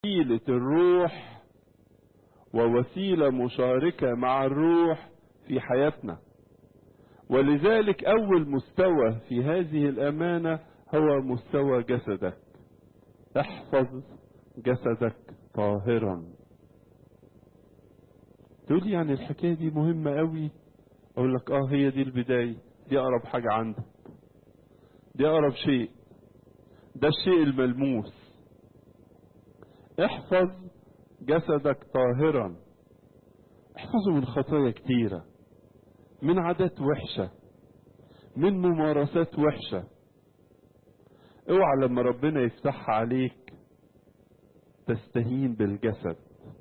وسيلة الروح ووسيلة مشاركة مع الروح في حياتنا ولذلك أول مستوى في هذه الأمانة هو مستوى جسدك احفظ جسدك طاهرا تقول يعني الحكاية دي مهمة قوي اقول لك اه هي دي البداية دي اقرب حاجة عندك دي اقرب شيء ده الشيء الملموس احفظ جسدك طاهرا احفظه من خطايا كتيرة من عادات وحشة من ممارسات وحشة اوعى لما ربنا يفتحها عليك تستهين بالجسد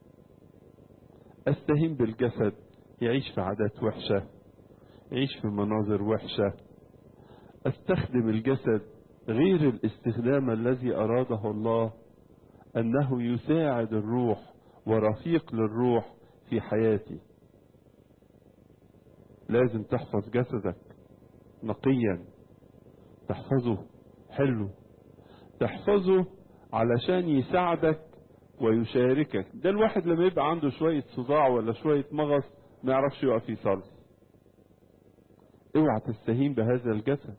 استهين بالجسد يعيش في عادات وحشة يعيش في مناظر وحشة استخدم الجسد غير الاستخدام الذي اراده الله انه يساعد الروح ورفيق للروح في حياتي لازم تحفظ جسدك نقيا تحفظه حلو تحفظه علشان يساعدك ويشاركك ده الواحد لما يبقى عنده شوية صداع ولا شوية مغص ما يعرفش يقف يصلي اوعى تستهين بهذا الجسد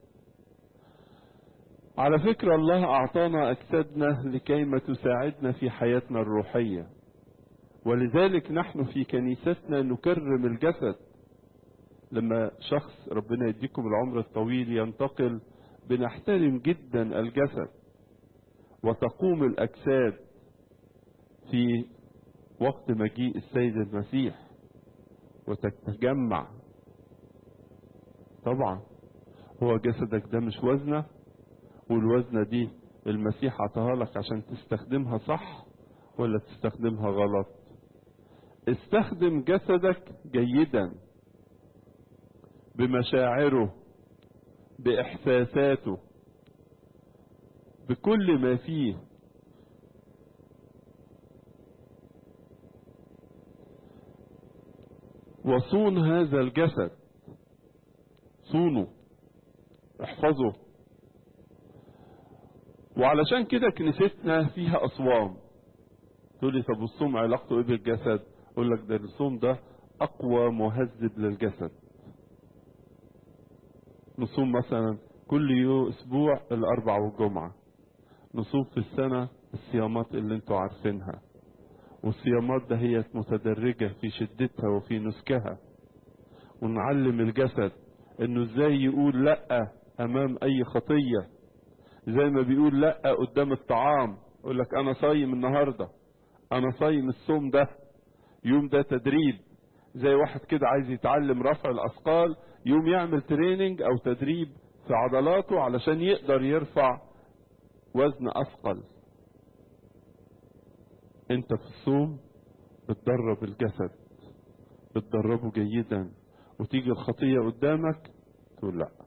على فكرة الله أعطانا أجسادنا لكيما تساعدنا في حياتنا الروحية ولذلك نحن في كنيستنا نكرم الجسد لما شخص ربنا يديكم العمر الطويل ينتقل بنحترم جدا الجسد وتقوم الأجساد في وقت مجيء السيد المسيح وتتجمع طبعا هو جسدك ده مش وزنه والوزنة دي المسيح عطاها لك عشان تستخدمها صح ولا تستخدمها غلط استخدم جسدك جيدا بمشاعره باحساساته بكل ما فيه وصون هذا الجسد صونه احفظه وعلشان كده كنيستنا فيها اصوام تقول لي طب الصوم علاقته ايه بالجسد اقول لك ده الصوم ده اقوى مهذب للجسد نصوم مثلا كل يوم اسبوع الاربع والجمعه نصوم في السنه الصيامات اللي انتوا عارفينها والصيامات ده هي متدرجه في شدتها وفي نسكها ونعلم الجسد انه ازاي يقول لا امام اي خطيه زي ما بيقول لا قدام الطعام يقول لك انا صايم النهارده انا صايم الصوم ده يوم ده تدريب زي واحد كده عايز يتعلم رفع الاثقال يوم يعمل تريننج او تدريب في عضلاته علشان يقدر يرفع وزن اثقل انت في الصوم بتدرب الجسد بتدربه جيدا وتيجي الخطية قدامك تقول لا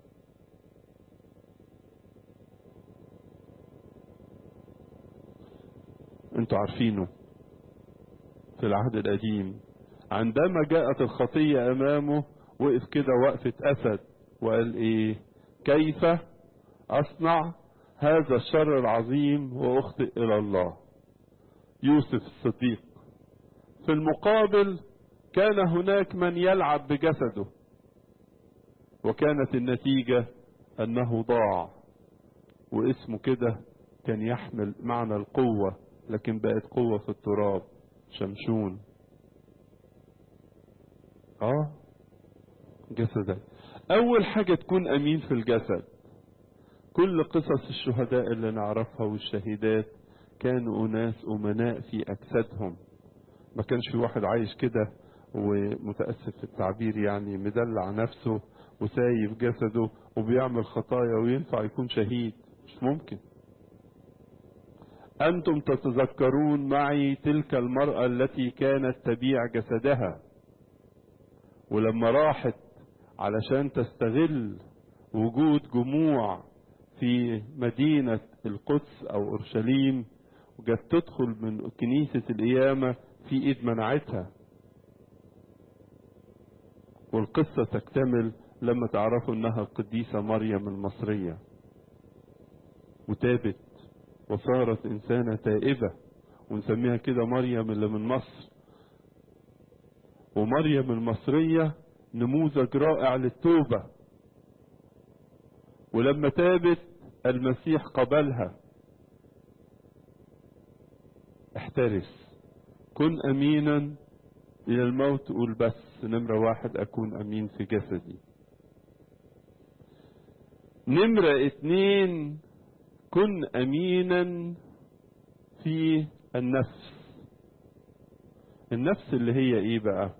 انتوا عارفينه في العهد القديم عندما جاءت الخطية امامه وقف كده وقفة اسد وقال ايه كيف اصنع هذا الشر العظيم واخطئ الى الله يوسف الصديق في المقابل كان هناك من يلعب بجسده وكانت النتيجة انه ضاع واسمه كده كان يحمل معنى القوة لكن بقت قوة في التراب شمشون اه جسدك اول حاجة تكون امين في الجسد كل قصص الشهداء اللي نعرفها والشهيدات كانوا اناس امناء في اجسادهم ما كانش في واحد عايش كده ومتأسف في التعبير يعني مدلع نفسه وسايب جسده وبيعمل خطايا وينفع يكون شهيد مش ممكن أنتم تتذكرون معي تلك المرأة التي كانت تبيع جسدها ولما راحت علشان تستغل وجود جموع في مدينة القدس أو أورشليم وجت تدخل من كنيسة القيامة في إيد منعتها والقصة تكتمل لما تعرفوا انها القديسة مريم المصرية وتابت وصارت انسانة تائبة ونسميها كده مريم اللي من مصر ومريم المصرية نموذج رائع للتوبة ولما تابت المسيح قبلها احترس كن امينا الى الموت قول بس نمرة واحد اكون امين في جسدي نمرة اتنين كن امينا في النفس النفس اللي هي ايه بقى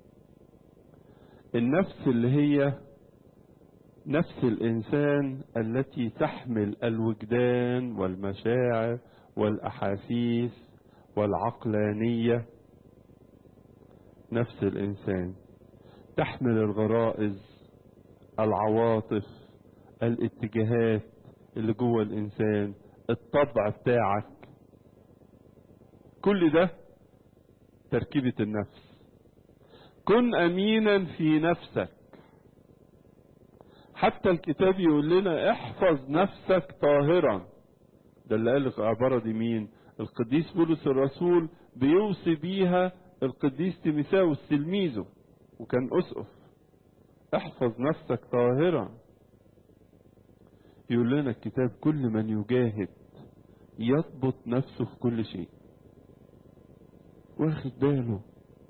النفس اللي هي نفس الانسان التي تحمل الوجدان والمشاعر والاحاسيس والعقلانيه نفس الانسان تحمل الغرائز العواطف الاتجاهات اللي جوه الانسان الطبع بتاعك كل ده تركيبه النفس كن امينا في نفسك حتى الكتاب يقول لنا احفظ نفسك طاهرا ده اللي قال العبارة دي مين القديس بولس الرسول بيوصي بيها القديس تيميساوس تلميذه وكان اسقف احفظ نفسك طاهرا يقول لنا الكتاب كل من يجاهد يضبط نفسه في كل شيء واخد باله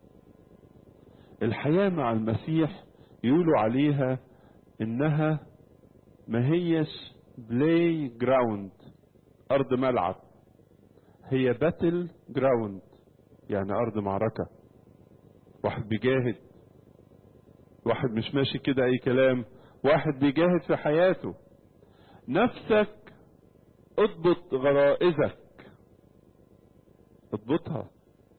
الحياة مع المسيح يقولوا عليها انها ما هيش بلاي جراوند ارض ملعب هي باتل جراوند يعني ارض معركة واحد بيجاهد واحد مش ماشي كده اي كلام واحد بيجاهد في حياته نفسك اضبط غرائزك اضبطها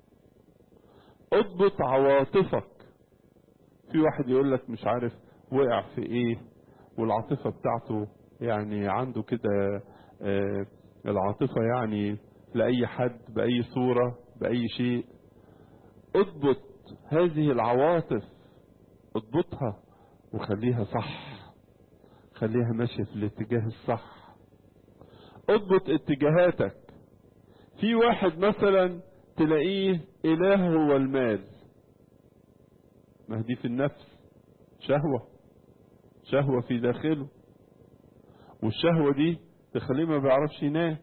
اضبط عواطفك في واحد يقول لك مش عارف وقع في ايه والعاطفه بتاعته يعني عنده كده آه العاطفه يعني لاي حد باي صوره باي شيء اضبط هذه العواطف اضبطها وخليها صح خليها ماشيه في الاتجاه الصح اضبط اتجاهاتك في واحد مثلا تلاقيه اله هو المال ما دي في النفس شهوه شهوة في داخله والشهوة دي تخليه ما بيعرفش ينام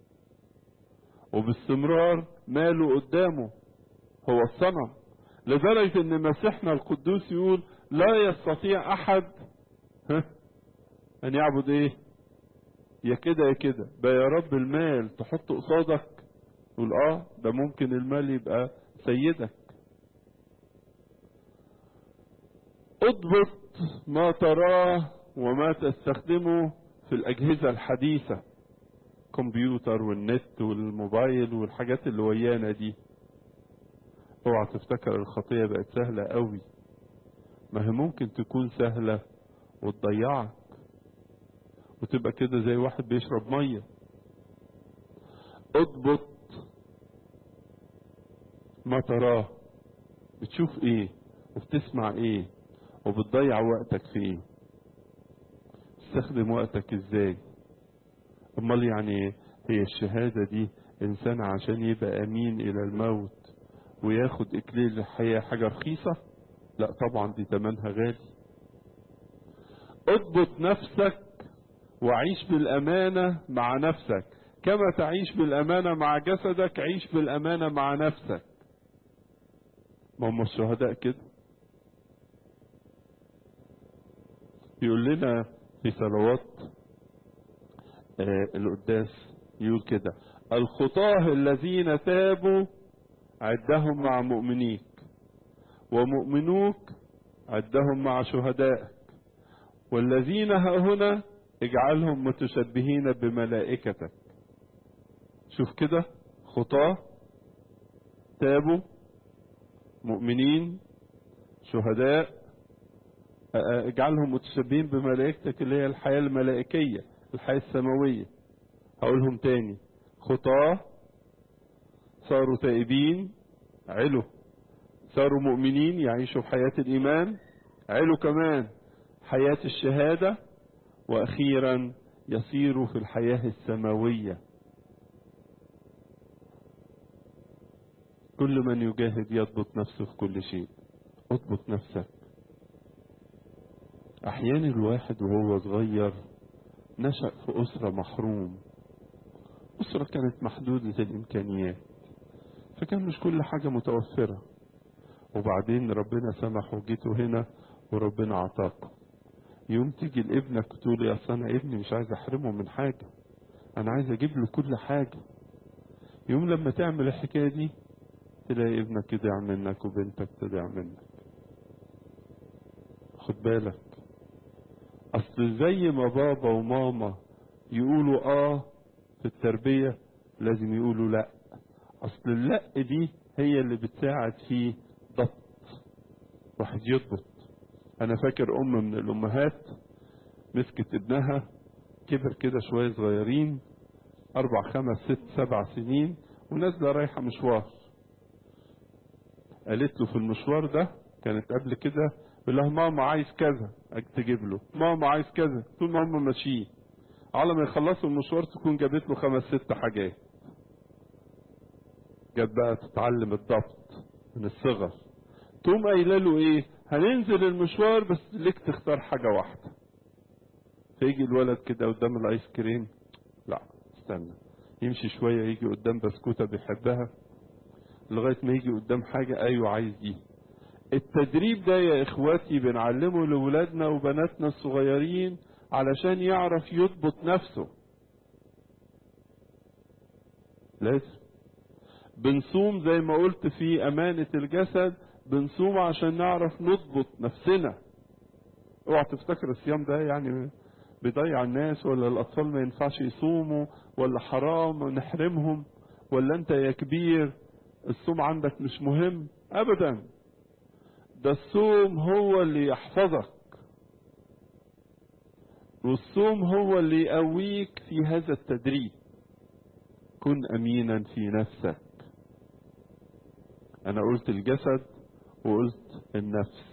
وباستمرار ماله قدامه هو الصنم لدرجة ان مسيحنا القدوس يقول لا يستطيع احد ها ان يعبد ايه يا كده يا كده بقى يا رب المال تحط قصادك يقول اه ده ممكن المال يبقى سيدك اضبط ما تراه وما تستخدمه في الأجهزة الحديثة كمبيوتر والنت والموبايل والحاجات اللي ويانا دي اوعى تفتكر الخطية بقت سهلة قوي ما هي ممكن تكون سهلة وتضيعك وتبقى كده زي واحد بيشرب مية اضبط ما تراه بتشوف ايه وبتسمع ايه وبتضيع وقتك في ايه تستخدم وقتك ازاي امال يعني هي الشهادة دي انسان عشان يبقى امين الى الموت وياخد اكليل الحياة حاجة رخيصة لا طبعا دي تمنها غالي اضبط نفسك وعيش بالامانة مع نفسك كما تعيش بالامانة مع جسدك عيش بالامانة مع نفسك ما هم الشهداء كده يقول لنا في صلوات آه القداس يقول كده الخطاه الذين تابوا عدهم مع مؤمنيك ومؤمنوك عدهم مع شهدائك والذين ها هنا اجعلهم متشبهين بملائكتك شوف كده خطاه تابوا مؤمنين شهداء اجعلهم متشبهين بملائكتك اللي هي الحياة الملائكية الحياة السماوية هقولهم تاني خطاة صاروا تائبين علوا صاروا مؤمنين يعيشوا في حياة الإيمان علوا كمان حياة الشهادة وأخيرا يصيروا في الحياة السماوية كل من يجاهد يضبط نفسه في كل شيء اضبط نفسك احيانا الواحد وهو صغير نشأ في أسرة محروم أسرة كانت محدودة الإمكانيات فكان مش كل حاجة متوفرة وبعدين ربنا سمح وجيتوا هنا وربنا عطاكم يوم تيجي لابنك تقول يا أصل أنا ابني مش عايز أحرمه من حاجة أنا عايز أجيب له كل حاجة يوم لما تعمل الحكاية دي تلاقي ابنك يضيع منك وبنتك تضيع منك خد بالك اصل زي ما بابا وماما يقولوا اه في التربية لازم يقولوا لا اصل اللا دي هي اللي بتساعد في ضبط واحد يضبط انا فاكر ام من الامهات مسكت ابنها كبر كده شوية صغيرين اربع خمس ست سبع سنين ونازلة رايحة مشوار قالت له في المشوار ده كانت قبل كده يقول لها ماما عايز كذا تجيب له ماما عايز كذا طول ما هم ماشيين على ما يخلصوا المشوار تكون جابت له خمس ست حاجات جت بقى تتعلم الضبط من الصغر تقوم قايله له ايه هننزل المشوار بس ليك تختار حاجه واحده فيجي الولد كده قدام الايس كريم لا استنى يمشي شويه يجي قدام بسكوته بيحبها لغايه ما يجي قدام حاجه ايوه عايز دي التدريب ده يا اخواتي بنعلمه لولادنا وبناتنا الصغيرين علشان يعرف يضبط نفسه لازم بنصوم زي ما قلت في امانة الجسد بنصوم عشان نعرف نضبط نفسنا اوعى تفتكر الصيام ده يعني بيضيع الناس ولا الاطفال ما ينفعش يصوموا ولا حرام نحرمهم ولا انت يا كبير الصوم عندك مش مهم ابدا ده الصوم هو اللي يحفظك والصوم هو اللي يقويك في هذا التدريب كن امينا في نفسك انا قلت الجسد وقلت النفس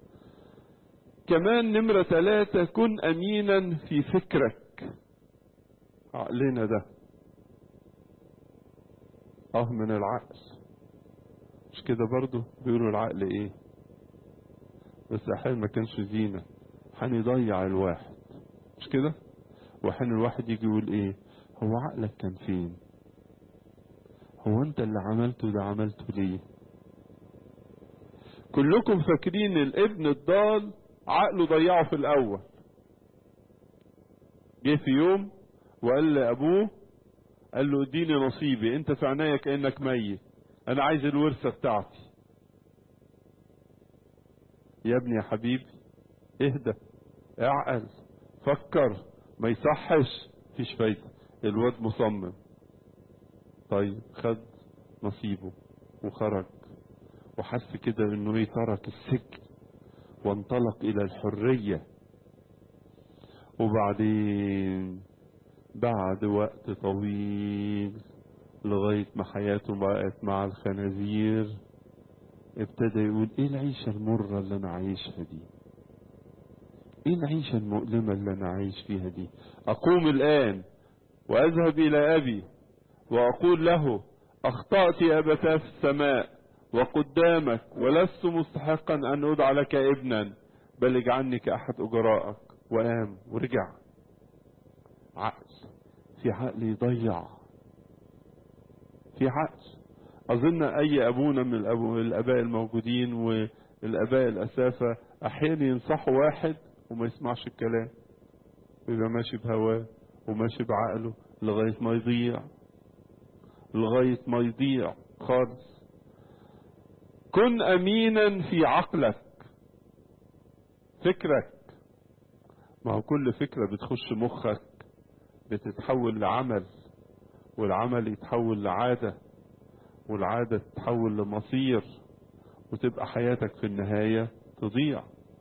كمان نمرة ثلاثة كن امينا في فكرك عقلنا ده اه من العقل مش كده برضو بيقولوا العقل ايه بس احيانا ما كانش زينة هنضيع الواحد مش كده واحيانا الواحد يجي يقول ايه هو عقلك كان فين هو انت اللي عملته ده عملته ليه كلكم فاكرين الابن الضال عقله ضيعه في الاول جه في يوم وقال لابوه قال له اديني نصيبي انت في عينيا كانك ميت انا عايز الورثه بتاعتي يا ابني يا حبيبي اهدى اعقل فكر ما يصحش مفيش فايده الواد مصمم طيب خد نصيبه وخرج وحس كده انه ايه ترك السجن وانطلق الى الحريه وبعدين بعد وقت طويل لغاية ما حياته بقت مع الخنازير ابتدى يقول ايه العيشة المرة اللي انا عايشها دي ايه العيشة المؤلمة اللي انا عايش فيها دي اقوم الان واذهب الى ابي واقول له اخطأت يا ابتاه في السماء وقدامك ولست مستحقا ان ادعى لك ابنا بل اجعلني كاحد اجرائك وقام ورجع عقل في عقل يضيع في عقل اظن اي ابونا من الأبو الاباء الموجودين والاباء الاسافة احيانا ينصحوا واحد وما يسمعش الكلام ويبقى ماشي بهواه وماشي بعقله لغاية ما يضيع لغاية ما يضيع خالص كن امينا في عقلك فكرك ما هو كل فكرة بتخش مخك بتتحول لعمل والعمل يتحول لعادة والعادة تتحول لمصير وتبقى حياتك في النهاية تضيع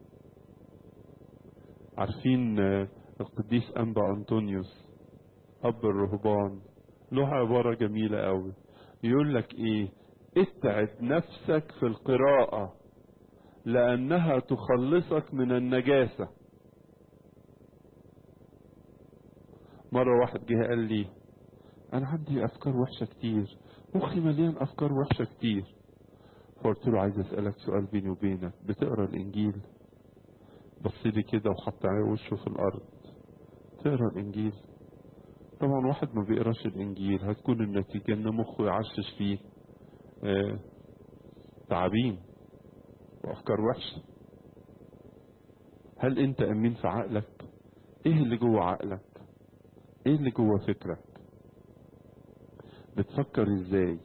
عارفين القديس أنبا أنطونيوس أب الرهبان له عبارة جميلة قوي يقول لك إيه اتعب نفسك في القراءة لأنها تخلصك من النجاسة مرة واحد جه قال لي انا عندي افكار وحشة كتير مخي مليان افكار وحشة كتير فقلت له عايز اسألك سؤال بيني وبينك بتقرا الانجيل بص لي كده وحط عليه وشه في الارض تقرا الانجيل طبعا واحد ما بيقراش الانجيل هتكون النتيجة ان مخه يعشش فيه آه تعابين وافكار وحشة هل انت امين في عقلك ايه اللي جوه عقلك ايه اللي جوه فكرك بتفكر ازاي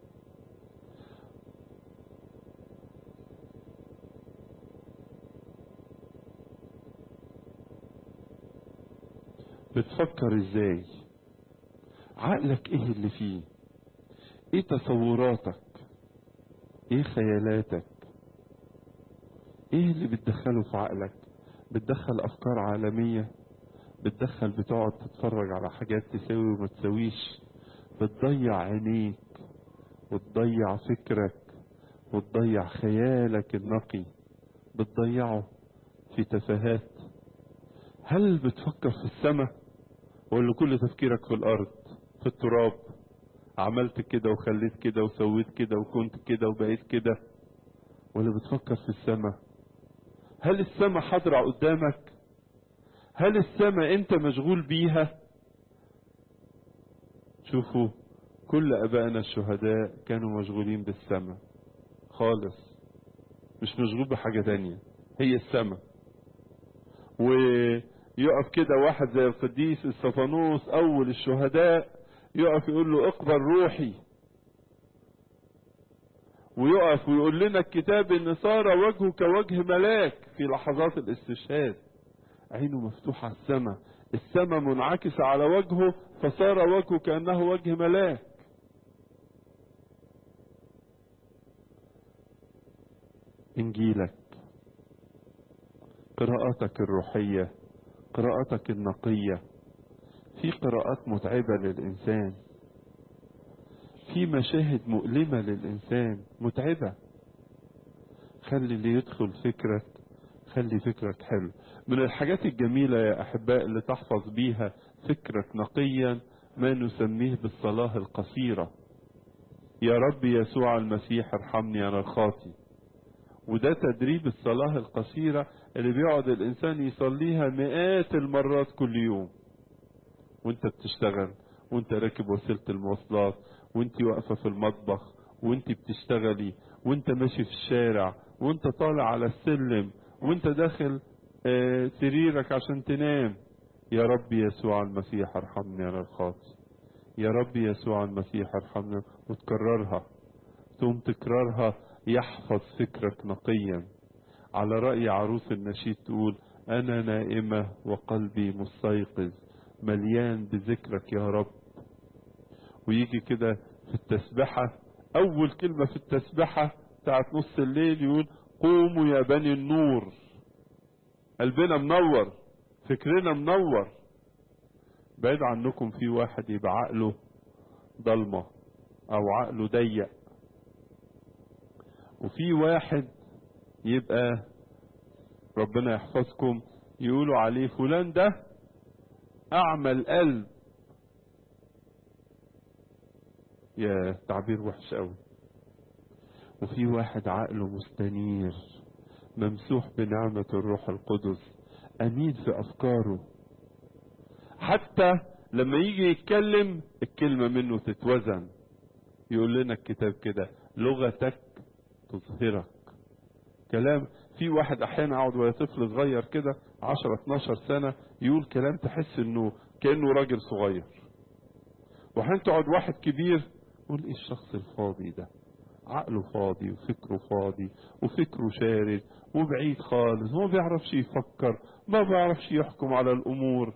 بتفكر ازاي عقلك ايه اللي فيه ايه تصوراتك ايه خيالاتك ايه اللي بتدخله في عقلك بتدخل افكار عالمية بتدخل بتقعد تتفرج على حاجات تساوي وما تساويش بتضيع عينيك وتضيع فكرك وتضيع خيالك النقي بتضيعه في تفاهات هل بتفكر في السماء ولا كل تفكيرك في الارض في التراب عملت كده وخليت كده وسويت كده وكنت كده وبقيت كده ولا بتفكر في السماء هل السماء حاضرة قدامك هل السماء انت مشغول بيها شوفوا كل ابائنا الشهداء كانوا مشغولين بالسماء خالص مش مشغول بحاجة تانية هي السماء ويقف كده واحد زي القديس استفانوس اول الشهداء يقف يقول له اقبل روحي ويقف ويقول لنا الكتاب ان صار وجهه كوجه ملاك في لحظات الاستشهاد عينه مفتوحة على السماء السماء منعكسة على وجهه فصار وجهه كأنه وجه ملاك انجيلك قراءاتك الروحية قراءاتك النقية في قراءات متعبة للإنسان في مشاهد مؤلمة للإنسان متعبة خلي اللي يدخل فكرك خلي فكرك حلو من الحاجات الجميلة يا أحباء اللي تحفظ بيها فكرك نقيا ما نسميه بالصلاة القصيرة يا رب يسوع المسيح ارحمني أنا الخاطي وده تدريب الصلاة القصيرة اللي بيقعد الإنسان يصليها مئات المرات كل يوم وانت بتشتغل وانت راكب وسيلة المواصلات وانت واقفة في المطبخ وانت بتشتغلي وانت ماشي في الشارع وانت طالع على السلم وانت داخل اه سريرك عشان تنام يا رب يسوع المسيح ارحمني انا الخاطي يا رب يسوع المسيح ارحمني وتكررها ثم تكرارها يحفظ فكرك نقيا على رأي عروس النشيد تقول أنا نائمة وقلبي مستيقظ مليان بذكرك يا رب ويجي كده في التسبحة أول كلمة في التسبحة بتاعت نص الليل يقول قوموا يا بني النور قلبنا منور فكرنا منور بعيد عنكم في واحد يبقى عقله ضلمة أو عقله ضيق وفي واحد يبقى ربنا يحفظكم يقولوا عليه فلان ده أعمى القلب يا تعبير وحش قوي وفي واحد عقله مستنير ممسوح بنعمة الروح القدس أمين في أفكاره حتى لما يجي يتكلم الكلمة منه تتوزن يقول لنا الكتاب كده لغتك تظهرك كلام في واحد احيانا اقعد ويا طفل صغير كده 10 12 سنه يقول كلام تحس انه كانه راجل صغير وحين تقعد واحد كبير يقول ايه الشخص الفاضي ده عقله فاضي وفكره فاضي وفكره شارد وبعيد خالص ما بيعرفش يفكر ما بيعرفش يحكم على الامور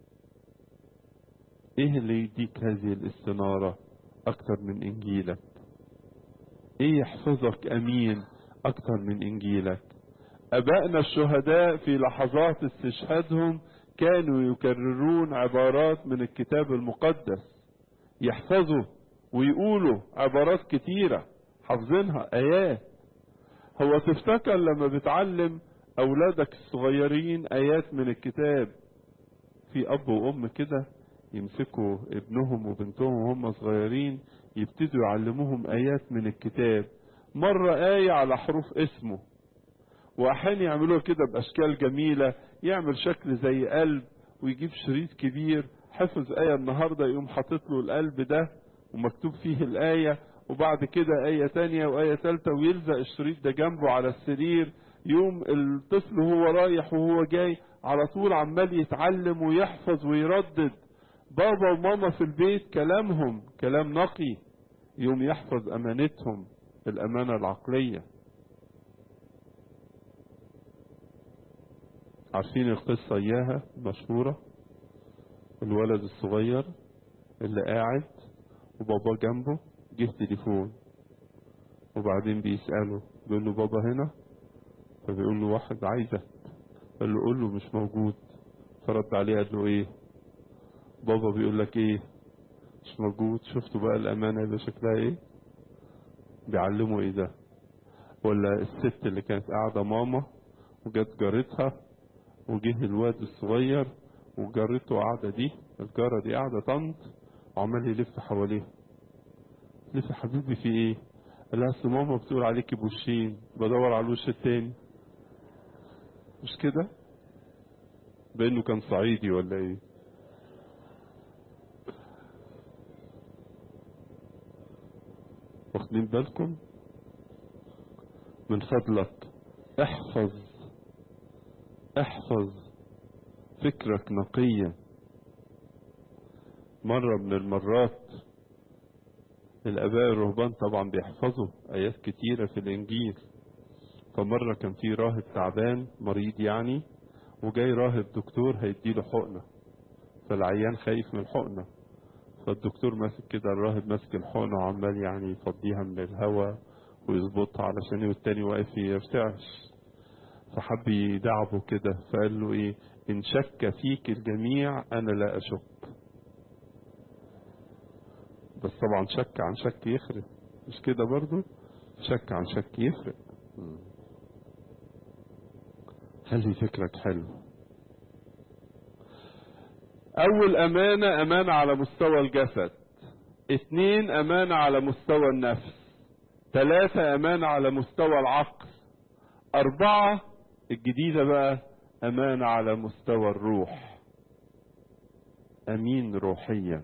ايه اللي يديك هذه الاستنارة اكتر من انجيلك ايه يحفظك امين اكتر من انجيلك ابائنا الشهداء في لحظات استشهادهم كانوا يكررون عبارات من الكتاب المقدس يحفظوا ويقولوا عبارات كتيرة حافظينها ايات هو تفتكر لما بتعلم اولادك الصغيرين ايات من الكتاب في اب وام كده يمسكوا ابنهم وبنتهم وهم صغيرين يبتدوا يعلموهم آيات من الكتاب مرة آية على حروف اسمه وأحيانا يعملوها كده بأشكال جميلة يعمل شكل زي قلب ويجيب شريط كبير حفظ آية النهاردة يقوم حاطط له القلب ده ومكتوب فيه الآية وبعد كده آية تانية وآية تالتة ويلزق الشريط ده جنبه على السرير يوم الطفل وهو رايح وهو جاي على طول عمال يتعلم ويحفظ ويردد بابا وماما في البيت كلامهم كلام نقي يوم يحفظ أمانتهم الأمانة العقلية عارفين القصة إياها مشهورة الولد الصغير اللي قاعد وبابا جنبه جه تليفون وبعدين بيسأله بيقول له بابا هنا فبيقول له واحد عايزك قال له قول له مش موجود فرد عليه قال له ايه بابا بيقول لك ايه مش موجود شفتوا بقى الامانه يبقى شكلها ايه بيعلموا ايه ده ولا الست اللي كانت قاعده ماما وجت جارتها وجه الواد الصغير وجارته قاعده دي الجاره دي قاعده طنط وعمال يلف حواليها لف يا حبيبي في ايه قال لها اصل ماما بتقول عليكي بوشين بدور على الوش التاني مش كده بانه كان صعيدي ولا ايه واخدين بالكم من فضلك احفظ احفظ فكرك نقيا مرة من المرات الآباء الرهبان طبعا بيحفظوا آيات كتيرة في الإنجيل فمرة كان في راهب تعبان مريض يعني وجاي راهب دكتور هيديله حقنة فالعيان خايف من الحقنة فالدكتور ماسك كده الراهب ماسك الحقنة وعمال يعني يفضيها من الهواء ويظبطها علشان والتاني واقف يرتعش فحب يدعبه كده فقال له ايه ان شك فيك الجميع انا لا اشك بس طبعا شك عن شك يخرب مش كده برضو شك عن شك يفرق خلي فكرك حلو اول امانة امانة على مستوى الجسد اتنين امانة على مستوى النفس ثلاثة امانة على مستوى العقل اربعة الجديدة بقى امانة على مستوى الروح امين روحيا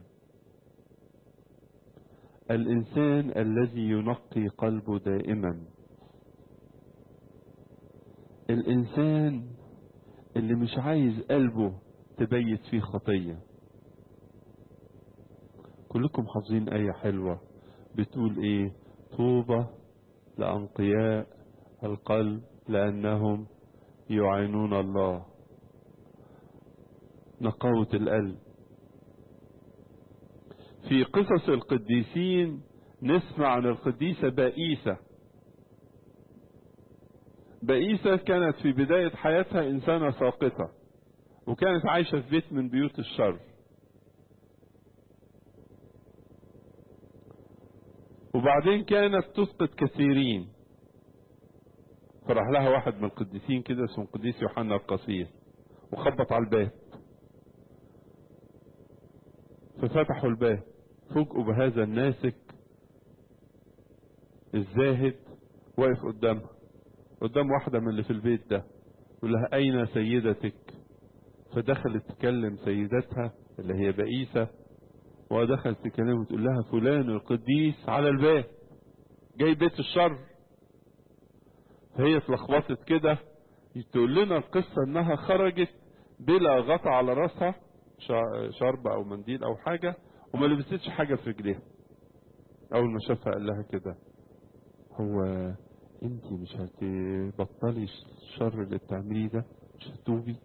الانسان الذي ينقي قلبه دائما الانسان اللي مش عايز قلبه تبيت فيه خطيه كلكم حافظين ايه حلوه بتقول ايه طوبى لانقياء القلب لانهم يعينون الله نقاوه القلب في قصص القديسين نسمع عن القديسة بائسة بائسة كانت في بداية حياتها إنسانة ساقطة وكانت عايشة في بيت من بيوت الشر وبعدين كانت تسقط كثيرين فراح لها واحد من القديسين كده اسمه القديس يوحنا القصير وخبط على الباب ففتحوا الباب فوجئوا بهذا الناسك الزاهد واقف قدامها قدام واحدة من اللي في البيت ده يقول لها أين سيدتك فدخلت تكلم سيدتها اللي هي بئيسة ودخلت تكلمه وتقول لها فلان القديس على الباب جاي بيت الشر فهي اتلخبطت كده تقول لنا القصة انها خرجت بلا غطا على راسها شرب او منديل او حاجة وما لبستش حاجة في رجليها اول ما شافها قال لها كده هو انت مش هتبطلي الشر اللي بتعمليه ده مش هتوبي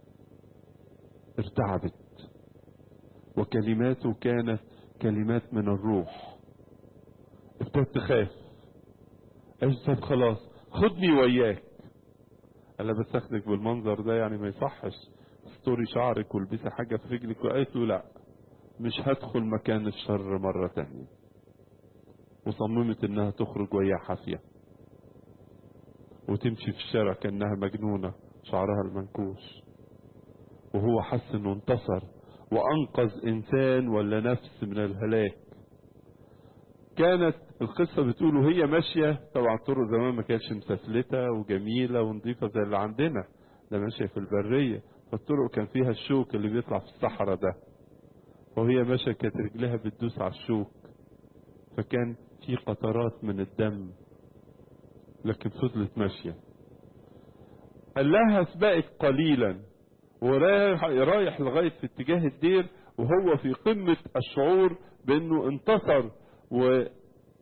ارتعبت وكلماته كانت كلمات من الروح ابتدت تخاف قالت طب خلاص خدني وياك قال بس اخدك بالمنظر ده يعني ما يصحش استوري شعرك والبسي حاجه في رجلك وقالت له لا مش هدخل مكان الشر مرة تانية وصممت انها تخرج وهي حافية وتمشي في الشارع كأنها مجنونة شعرها المنكوش وهو حس انه انتصر وأنقذ إنسان ولا نفس من الهلاك كانت القصة بتقول وهي ماشية طبعا الطرق زمان ما كانتش مسفلتة وجميلة ونظيفة زي اللي عندنا ده ماشية في البرية فالطرق كان فيها الشوك اللي بيطلع في الصحراء ده وهي ماشية كانت رجلها بتدوس على الشوك فكان في قطرات من الدم لكن فضلت ماشية قال لها اسبقك قليلا ورايح رايح لغاية في اتجاه الدير وهو في قمة الشعور بانه انتصر وقدر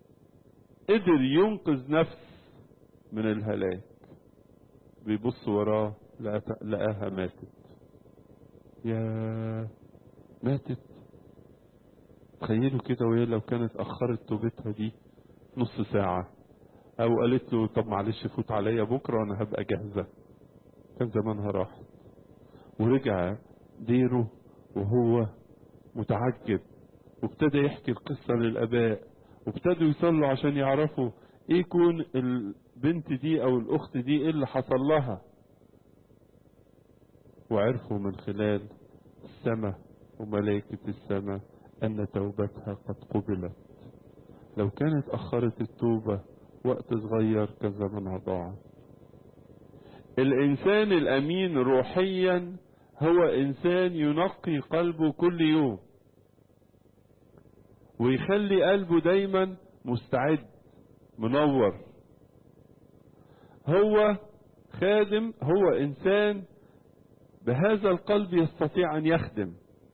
ينقذ نفس من الهلاك بيبص وراه لقاها ماتت يا ماتت تخيلوا كده وهي لو كانت اخرت توبتها دي نص ساعة او قالت له طب معلش فوت عليا بكرة وانا هبقى جاهزة كان زمانها راحت ورجع ديره وهو متعجب وابتدى يحكي القصة للاباء وابتدوا يصلوا عشان يعرفوا ايه يكون البنت دي او الاخت دي ايه اللي حصل لها وعرفوا من خلال السماء وملائكة السماء أن توبتها قد قبلت لو كانت أخرت التوبة وقت صغير كان زمانها ضاعت الإنسان الأمين روحيا هو إنسان ينقي قلبه كل يوم ويخلي قلبه دايما مستعد منور هو خادم هو إنسان بهذا القلب يستطيع أن يخدم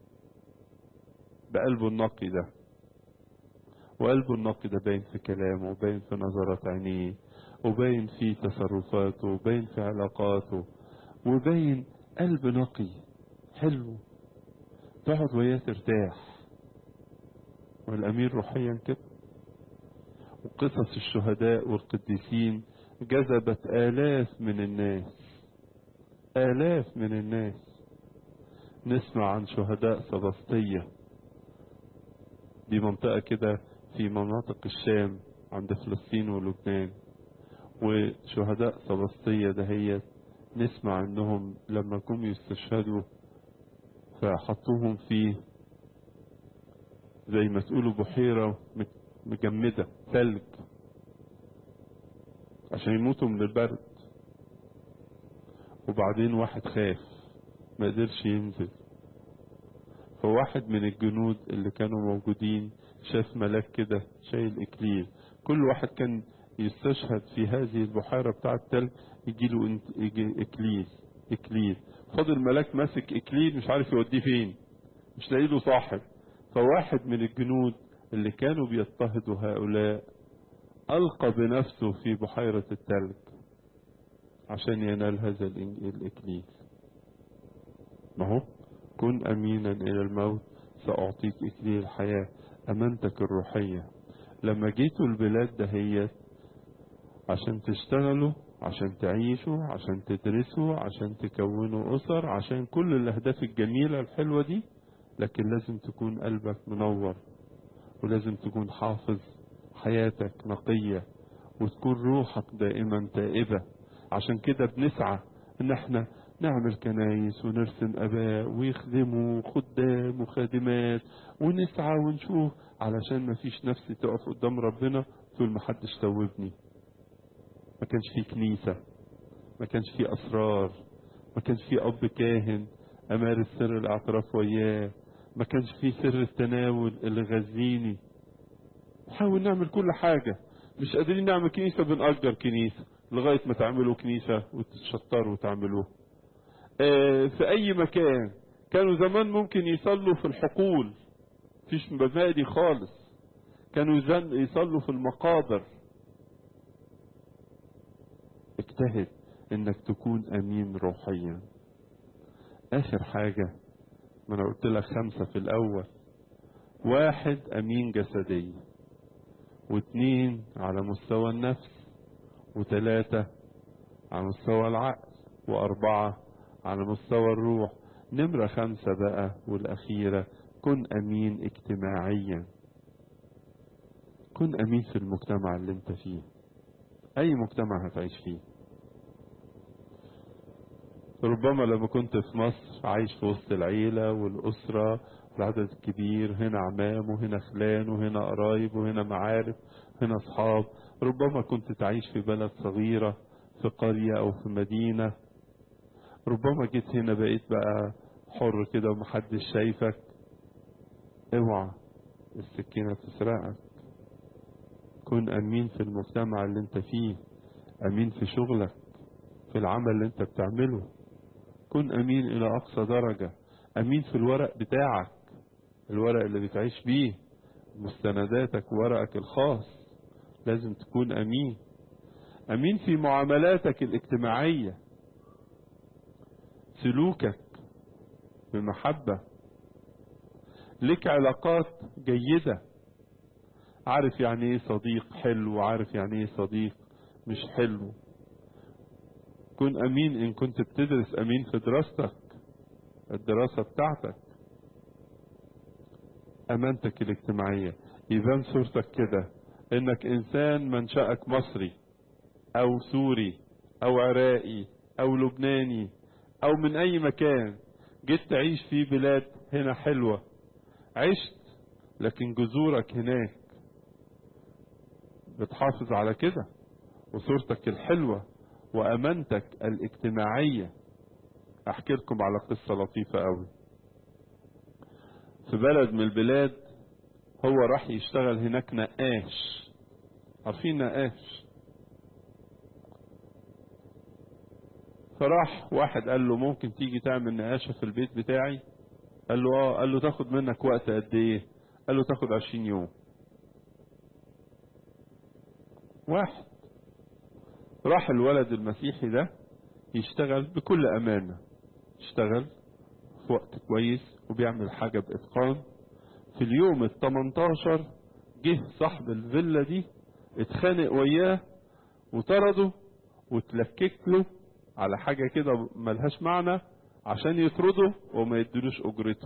بقلبه النقي ده وقلبه النقي ده باين في كلامه وباين في نظرات عينيه وباين في تصرفاته وباين في علاقاته وباين قلب نقي حلو تقعد وياه ترتاح والأمير روحيا كده وقصص الشهداء والقديسين جذبت آلاف من الناس آلاف من الناس نسمع عن شهداء سبسطية دي منطقة كده في مناطق الشام عند فلسطين ولبنان وشهداء سبسطية دهيت نسمع انهم لما جم يستشهدوا فحطوهم في زي ما تقولوا بحيرة مجمدة ثلج عشان يموتوا من البرد وبعدين واحد خاف ما قدرش ينزل فواحد من الجنود اللي كانوا موجودين شاف ملاك كده شايل اكليل كل واحد كان يستشهد في هذه البحيرة بتاعة التلج يجي له اكليل اكليل فاضل ملاك ماسك اكليل مش عارف يوديه فين مش لاقي له صاحب فواحد من الجنود اللي كانوا بيضطهدوا هؤلاء ألقى بنفسه في بحيرة التلج عشان ينال هذا الإكليل ما هو كن أمينا إلى الموت سأعطيك إكليل الحياة أمانتك الروحية لما جيتوا البلاد دهيت عشان تشتغلوا عشان تعيشوا عشان تدرسوا عشان تكونوا أسر عشان كل الأهداف الجميلة الحلوة دي لكن لازم تكون قلبك منور ولازم تكون حافظ حياتك نقية وتكون روحك دائما تائبة عشان كده بنسعى ان احنا نعمل كنايس ونرسم اباء ويخدموا خدام وخادمات ونسعى ونشوف علشان ما فيش نفس تقف قدام ربنا تقول ما حدش توبني ما كانش في كنيسة ما كانش في اسرار ما كانش في اب كاهن امارس سر الاعتراف وياه ما كانش في سر التناول اللي غذيني نحاول نعمل كل حاجة مش قادرين نعمل كنيسة بنأجر كنيسة لغاية ما تعملوا كنيسة وتتشطروا وتعملوه آه في أي مكان كانوا زمان ممكن يصلوا في الحقول فيش مبادئ خالص كانوا يصلوا في المقابر اجتهد انك تكون امين روحيا اخر حاجة ما انا قلت لك خمسة في الاول واحد امين جسدي واثنين على مستوى النفس وثلاثة على مستوى العقل وأربعة على مستوى الروح نمرة خمسة بقى والأخيرة كن أمين اجتماعيا كن أمين في المجتمع اللي انت فيه أي مجتمع هتعيش فيه ربما لما كنت في مصر عايش في وسط العيلة والأسرة العدد الكبير هنا عمام وهنا خلان وهنا قرايب وهنا معارف هنا أصحاب ربما كنت تعيش في بلد صغيرة في قرية أو في مدينة ربما جيت هنا بقيت بقى حر كده ومحدش شايفك اوعى السكينة تسرقك كن أمين في المجتمع اللي انت فيه أمين في شغلك في العمل اللي انت بتعمله كن أمين إلى أقصى درجة أمين في الورق بتاعك الورق اللي بتعيش بيه مستنداتك وورقك الخاص لازم تكون أمين أمين في معاملاتك الاجتماعية سلوكك بمحبة لك علاقات جيدة عارف يعني ايه صديق حلو وعارف يعني ايه صديق مش حلو كن امين ان كنت بتدرس امين في دراستك الدراسة بتاعتك امانتك الاجتماعية يبان صورتك كده انك انسان منشأك مصري او سوري او عراقي او لبناني او من اي مكان جيت تعيش في بلاد هنا حلوة عشت لكن جذورك هناك بتحافظ على كده وصورتك الحلوة وامانتك الاجتماعية احكي لكم على قصة لطيفة قوي في بلد من البلاد هو راح يشتغل هناك نقاش عارفين نقاش فراح واحد قال له ممكن تيجي تعمل نقاشة في البيت بتاعي قال له اه قال له تاخد منك وقت قد ايه قال له تاخد عشرين يوم واحد راح الولد المسيحي ده يشتغل بكل امانة اشتغل في وقت كويس وبيعمل حاجة باتقان في اليوم ال 18 جه صاحب الفيلا دي اتخانق وياه وطرده وتلكك له على حاجة كده ملهاش معنى عشان يطرده وما يدلوش اجرته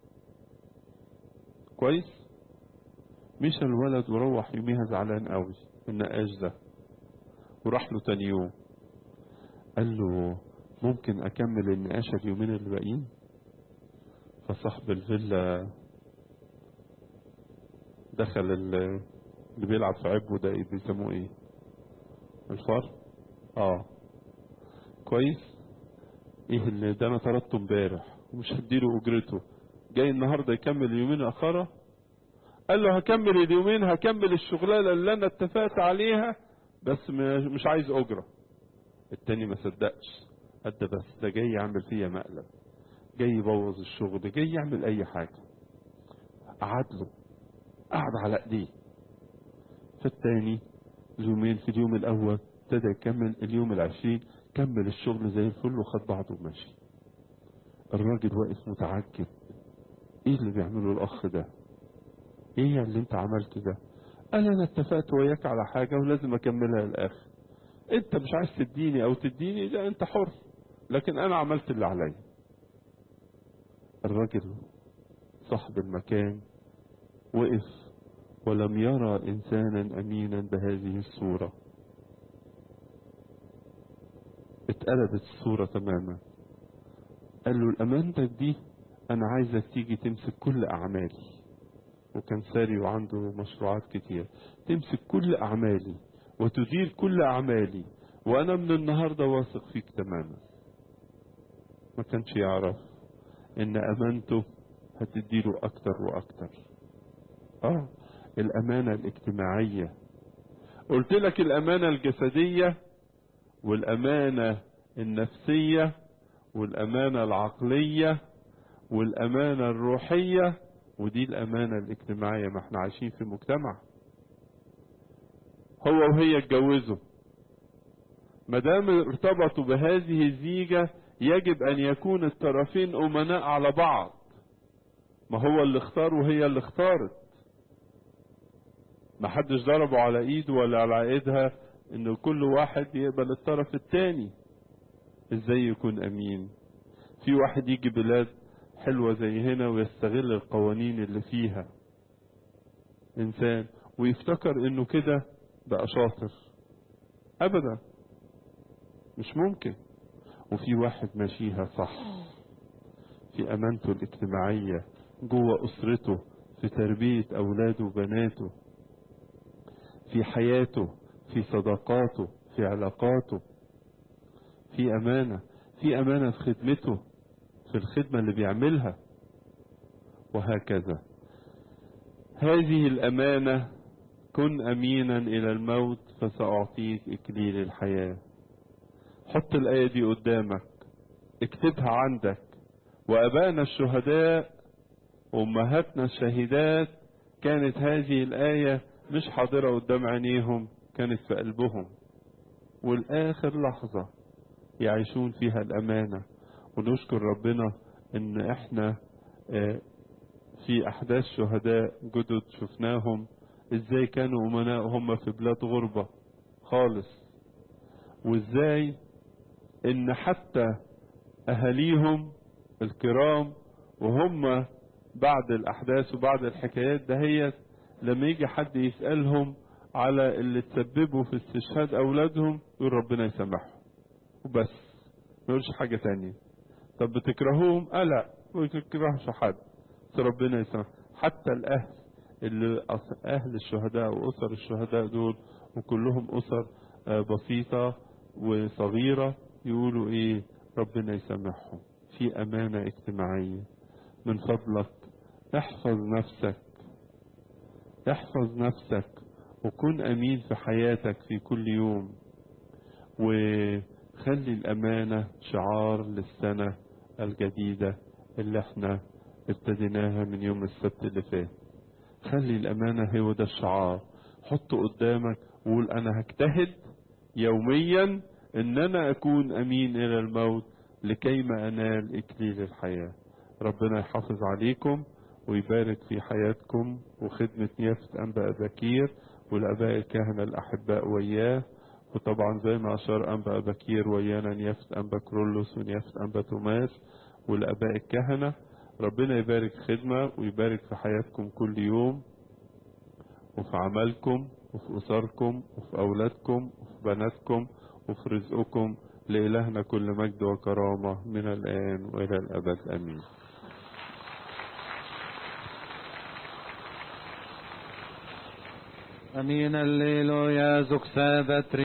كويس مشى الولد وروح يوميها زعلان قوي النقاش ده وراح له تاني يوم قال له ممكن اكمل النقاشة اليومين اللي باقيين فصاحب الفيلا دخل اللي بيلعب في عبه ده ايه بيسموه ايه الفار اه كويس ايه اللي ده انا طردته امبارح ومش هديله اجرته جاي النهارده يكمل اليومين اخره قال له هكمل اليومين هكمل الشغلانه اللي انا اتفقت عليها بس مش عايز اجره التاني ما صدقش قد بس ده جاي يعمل فيا مقلب جاي يبوظ الشغل جاي يعمل اي حاجه قعد له قعد على ايديه فالتاني اليومين في اليوم الاول ابتدى يكمل اليوم العشرين كمل الشغل زي الفل وخد بعضه وماشي الراجل واقف متعجب ايه اللي بيعمله الاخ ده ايه اللي انت عملته ده قال انا اتفقت وياك على حاجة ولازم اكملها للاخر انت مش عايز تديني او تديني ده انت حر لكن انا عملت اللي عليا الراجل صاحب المكان وقف ولم يرى انسانا امينا بهذه الصورة اتقلبت الصورة تماما قال له الامانتك دي انا عايزك تيجي تمسك كل اعمالي وكان ساري وعنده مشروعات كتير تمسك كل اعمالي وتدير كل اعمالي وانا من النهاردة واثق فيك تماما ما كانش يعرف ان امانته هتديله اكتر واكتر اه الامانة الاجتماعية قلت لك الامانة الجسدية والامانة النفسية والامانة العقلية والامانة الروحية ودي الامانة الاجتماعية ما احنا عايشين في مجتمع هو وهي اتجوزوا ما دام ارتبطوا بهذه الزيجة يجب ان يكون الطرفين امناء على بعض ما هو اللي اختار وهي اللي اختارت ما حدش ضربه على ايده ولا على ايدها ان كل واحد يقبل الطرف التاني ازاي يكون امين في واحد يجي بلاد حلوة زي هنا ويستغل القوانين اللي فيها انسان ويفتكر انه كده بقى شاطر ابدا مش ممكن وفي واحد ماشيها صح في أمانته الاجتماعية جوه أسرته في تربية أولاده وبناته في حياته في صداقاته في علاقاته في أمانة في أمانة في خدمته في الخدمة اللي بيعملها وهكذا هذه الأمانة كن أمينا إلى الموت فسأعطيك إكليل الحياة حط الآية دي قدامك اكتبها عندك وأبائنا الشهداء وأمهاتنا الشهيدات كانت هذه الآية مش حاضرة قدام عينيهم كانت في قلبهم والآخر لحظة يعيشون فيها الأمانة ونشكر ربنا إن إحنا في أحداث شهداء جدد شفناهم إزاي كانوا أمناء هم في بلاد غربة خالص وإزاي إن حتى أهاليهم الكرام وهم بعد الأحداث وبعد الحكايات دهيت لما يجي حد يسألهم على اللي تسببوا في استشهاد أولادهم يقول ربنا يسامحهم وبس ما يقولش حاجة تانية طب بتكرهوهم؟ أه لا ما بتكرهش حد بس ربنا يسامح حتى الأهل اللي أهل الشهداء وأسر الشهداء دول وكلهم أسر بسيطة وصغيرة يقولوا إيه ربنا يسامحهم في أمانة اجتماعية من فضلك احفظ نفسك احفظ نفسك وكن أمين في حياتك في كل يوم وخلي الأمانة شعار للسنة الجديدة اللي احنا ابتديناها من يوم السبت اللي فات خلي الأمانة هو ده الشعار حطه قدامك وقول أنا هجتهد يوميا إن أنا أكون أمين إلى الموت لكيما أنال إكليل الحياة ربنا يحافظ عليكم ويبارك في حياتكم وخدمة نيافة أنبا بكير والآباء الكهنة الأحباء وياه وطبعا زي ما أشار أنبا بكير ويانا نيافة أنبا كرولوس ونيافة أنبا توماس والآباء الكهنة ربنا يبارك خدمة ويبارك في حياتكم كل يوم وفي عملكم وفي أسركم وفي أولادكم وفي بناتكم وفي رزقكم لإلهنا كل مجد وكرامة من الآن وإلى الأبد آمين Amin, alleluia, zuk sabat